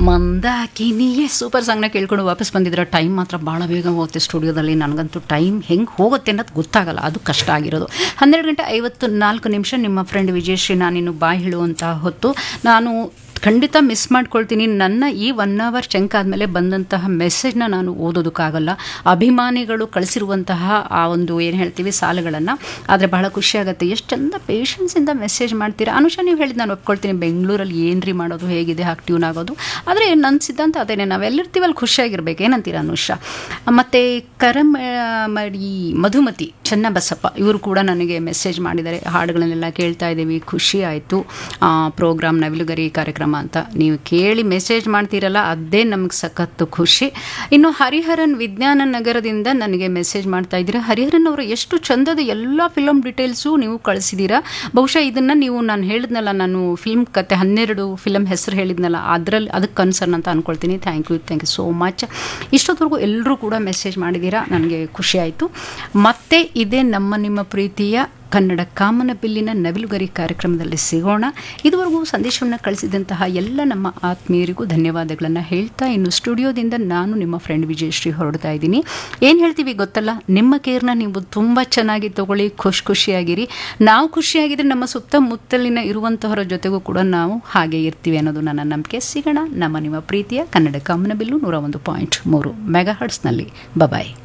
ಮಂದಾಕಿನಿಯೇ super ಸಾಂಗ್ನ ಕೇಳ್ಕೊಂಡು ವಾಪಸ್ ಬಂದಿದ್ರೆ ಟೈಮ್ ಮಾತ್ರ ಭಾಳ ಬೇಗ ಹೋಗುತ್ತೆ ಸ್ಟುಡಿಯೋದಲ್ಲಿ ನನಗಂತೂ ಟೈಮ್ ಹೆಂಗೆ ಹೋಗುತ್ತೆ ಅನ್ನೋದು ಗೊತ್ತಾಗಲ್ಲ ಅದು ಕಷ್ಟ ಆಗಿರೋದು ಹನ್ನೆರಡು ಗಂಟೆ ಐವತ್ತು ನಾಲ್ಕು ನಿಮಿಷ ನಿಮ್ಮ ಫ್ರೆಂಡ್ ವಿಜಯಶ್ರೀ ನಾನಿನ್ನು ಬಾಯಿ ಹೇಳುವಂಥ ಹೊತ್ತು ನಾನು ಖಂಡಿತ ಮಿಸ್ ಮಾಡ್ಕೊಳ್ತೀನಿ ನನ್ನ ಈ ಒನ್ ಅವರ್ ಚಂಕ್ ಆದಮೇಲೆ ಬಂದಂತಹ ಮೆಸೇಜ್ನ ನಾನು ಓದೋದಕ್ಕಾಗಲ್ಲ ಅಭಿಮಾನಿಗಳು ಕಳಿಸಿರುವಂತಹ ಆ ಒಂದು ಏನು ಹೇಳ್ತೀವಿ ಸಾಲುಗಳನ್ನು ಆದರೆ ಬಹಳ ಖುಷಿ ಆಗುತ್ತೆ ಎಷ್ಟು ಚಂದ ಪೇಷನ್ಸಿಂದ ಮೆಸೇಜ್ ಮಾಡ್ತೀರಾ ಅನುಷ ನೀವು ಹೇಳಿದ್ದು ನಾನು ಒಪ್ಕೊಳ್ತೀನಿ ಬೆಂಗಳೂರಲ್ಲಿ ಏನ್ರಿ ಮಾಡೋದು ಹೇಗಿದೆ ಹಾಗೆ ಟ್ಯೂನ್ ಆಗೋದು ಆದರೆ ನನ್ನ ಸಿದ್ಧಾಂತ ಅದೇನೆ ನಾವೆಲ್ಲಿರ್ತೀವಲ್ಲಿ ಖುಷಿಯಾಗಿರ್ಬೇಕು ಏನಂತೀರ ಅನುಷ ಮತ್ತು ಕರಮ ಮಡಿ ಮಧುಮತಿ ಚನ್ನಬಸಪ್ಪ ಇವರು ಕೂಡ ನನಗೆ ಮೆಸೇಜ್ ಮಾಡಿದ್ದಾರೆ ಹಾಡುಗಳನ್ನೆಲ್ಲ ಕೇಳ್ತಾ ಇದ್ದೀವಿ ಖುಷಿ ಆಯಿತು ಪ್ರೋಗ್ರಾಮ್ ನವಿಲುಗರಿ ಕಾರ್ಯಕ್ರಮ ಅಂತ ನೀವು ಕೇಳಿ ಮೆಸೇಜ್ ಮಾಡ್ತೀರಲ್ಲ ಅದೇ ನಮಗೆ ಸಖತ್ತು ಖುಷಿ ಇನ್ನು ಹರಿಹರನ್ ವಿಜ್ಞಾನ ನಗರದಿಂದ ನನಗೆ ಮೆಸೇಜ್ ಮಾಡ್ತಾ ಇದ್ದೀರಾ ಹರಿಹರನ್ ಅವರು ಎಷ್ಟು ಚಂದದ ಎಲ್ಲ ಫಿಲಮ್ ಡೀಟೇಲ್ಸು ನೀವು ಕಳಿಸಿದ್ದೀರಾ ಬಹುಶಃ ಇದನ್ನು ನೀವು ನಾನು ಹೇಳಿದ್ನಲ್ಲ ನಾನು ಫಿಲ್ಮ್ ಕತೆ ಹನ್ನೆರಡು ಫಿಲಮ್ ಹೆಸರು ಹೇಳಿದ್ನಲ್ಲ ಅದರಲ್ಲಿ ಅದಕ್ಕೆ ಕನ್ಸರ್ನ್ ಅಂತ ಅಂದ್ಕೊಳ್ತೀನಿ thank you thank you so much ಇಷ್ಟೊತ್ತವರೆಗೂ ಎಲ್ಲರೂ ಕೂಡ ಮೆಸೇಜ್ ಮಾಡಿದ್ದೀರಾ ನನಗೆ ಖುಷಿ ಆಯಿತು ಮತ್ತೆ ಇದೇ ನಮ್ಮ ನಿಮ್ಮ ಪ್ರೀತಿಯ ಕನ್ನಡ ಕಾಮನ ಬಿಲ್ಲಿನ ನವಿಲುಗರಿ ಕಾರ್ಯಕ್ರಮದಲ್ಲಿ ಸಿಗೋಣ ಇದುವರೆಗೂ ಸಂದೇಶವನ್ನು ಕಳಿಸಿದಂತಹ ಎಲ್ಲ ನಮ್ಮ ಆತ್ಮೀಯರಿಗೂ ಧನ್ಯವಾದಗಳನ್ನು ಹೇಳ್ತಾ ಇನ್ನು ಸ್ಟುಡಿಯೋದಿಂದ ನಾನು ನಿಮ್ಮ ಫ್ರೆಂಡ್ ವಿಜಯಶ್ರೀ ಹೊರಡ್ತಾ ಇದ್ದೀನಿ ಏನು ಹೇಳ್ತೀವಿ ಗೊತ್ತಲ್ಲ ನಿಮ್ಮ ಕೇರ್ನ ನೀವು ತುಂಬ ಚೆನ್ನಾಗಿ ತಗೊಳ್ಳಿ ಖುಷಿ ಖುಷಿಯಾಗಿರಿ ನಾವು ಖುಷಿಯಾಗಿದ್ರೆ ನಮ್ಮ ಸುತ್ತಮುತ್ತಲಿನ ಇರುವಂತಹವರ ಜೊತೆಗೂ ಕೂಡ ನಾವು ಹಾಗೆ ಇರ್ತೀವಿ ಅನ್ನೋದು ನನ್ನ ನಂಬಿಕೆ ಸಿಗೋಣ ನಮ್ಮ ನಿಮ್ಮ ಪ್ರೀತಿಯ ಕನ್ನಡ ಕಾಮನ ಬಿಲ್ಲು ನೂರ ಒಂದು ಪಾಯಿಂಟ್ ಮೂರು ಮೆಗಾ ಹರ್ಟ್ಸ್ನಲ್ಲಿ ಬಬಾಯ್